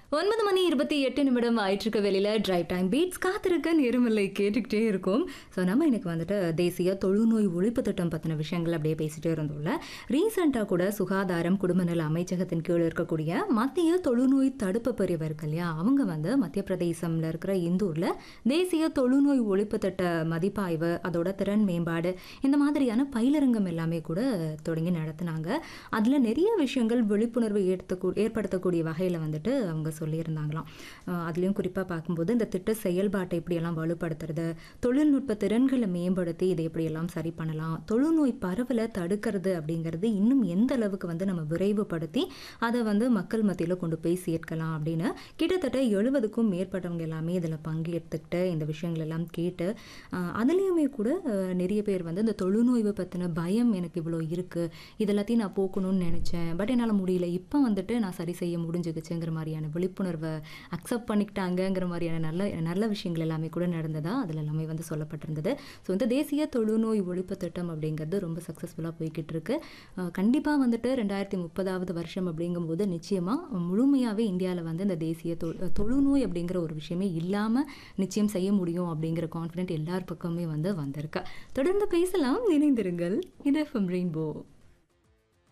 ஒன்பது மணி இருபத்தி எட்டு நிமிடம் ஆயிட்டிருக்க வெளியில் டிரைவ் டைம் பீட்ஸ் காத்திருக்க நேரமில்லை கேட்டுக்கிட்டே இருக்கும் ஸோ நம்ம இன்னைக்கு வந்துட்டு தேசிய தொழுநோய் ஒழிப்பு திட்டம் பற்றின விஷயங்கள் அப்படியே பேசிட்டே இருந்தோம்ல ரீசெண்டாக கூட சுகாதாரம் குடும்ப நல அமைச்சகத்தின் கீழ் இருக்கக்கூடிய மத்திய தொழுநோய் தடுப்பு பிரிவு இருக்கு இல்லையா அவங்க வந்து மத்திய பிரதேசம்ல இருக்கிற இந்தூரில் தேசிய தொழுநோய் ஒழிப்பு திட்ட மதிப்பாய்வு அதோட திறன் மேம்பாடு இந்த மாதிரியான பயிலரங்கம் எல்லாமே கூட தொடங்கி நடத்தினாங்க அதில் நிறைய விஷயங்கள் விழிப்புணர்வு ஏற்படுத்த ஏற்படுத்தக்கூடிய வகையில் வந்துட்டு அவங்க சொல்லியிருந்தாங்களாம் அஹ் அதுலயும் குறிப்பாக பார்க்கும்போது இந்த திட்ட செயல்பாட்டை எப்படியெல்லாம் வலுப்படுத்துறது தொழில்நுட்ப திறன்களை மேம்படுத்தி இதை எப்படியெல்லாம் சரி பண்ணலாம் தொழுநோய் பரவலை தடுக்கிறது அப்படிங்கிறது இன்னும் எந்த அளவுக்கு வந்து நம்ம விரைவுபடுத்தி அதை வந்து மக்கள் மத்தியில் கொண்டு போய் சேர்க்கலாம் அப்படின்னு கிட்டத்தட்ட எழுபதுக்கும் மேற்பட்டவங்க எல்லாமே இதில் பங்கேற்றுக்கிட்டு இந்த விஷயங்கள் எல்லாம் கேட்டு அஹ் அதுலேயுமே கூட அஹ் நிறைய பேர் வந்து இந்த தொழுநோய்வை பற்றின பயம் எனக்கு இவ்வளோ இருக்குது இதெல்லாத்தையும் நான் போக்கணும்னு நினச்சேன் பட் என்னால் முடியல இப்போ வந்துட்டு நான் சரி செய்ய முடிஞ்சுக்கிச்சுங்கிற மாதிரியான விழிப்புணர்வை அக்செப்ட் பண்ணிக்கிட்டாங்கங்கிற மாதிரியான நல்ல நல்ல விஷயங்கள் எல்லாமே கூட நடந்ததா அதில் எல்லாமே வந்து சொல்லப்பட்டிருந்தது ஸோ இந்த தேசிய தொழுநோய் ஒழிப்பு திட்டம் அப்படிங்கிறது ரொம்ப சக்ஸஸ்ஃபுல்லாக போய்கிட்டு இருக்கு கண்டிப்பாக வந்துட்டு ரெண்டாயிரத்தி முப்பதாவது வருஷம் அப்படிங்கும்போது நிச்சயமாக முழுமையாகவே இந்தியாவில் வந்து இந்த தேசிய தொ தொழுநோய் அப்படிங்கிற ஒரு விஷயமே இல்லாமல் நிச்சயம் செய்ய முடியும் அப்படிங்கிற கான்ஃபிடென்ட் எல்லார் பக்கமே வந்து வந்திருக்கு தொடர்ந்து பேசலாம் இணைந்திருங்கள் இது எஃப்எம் ரெயின்போ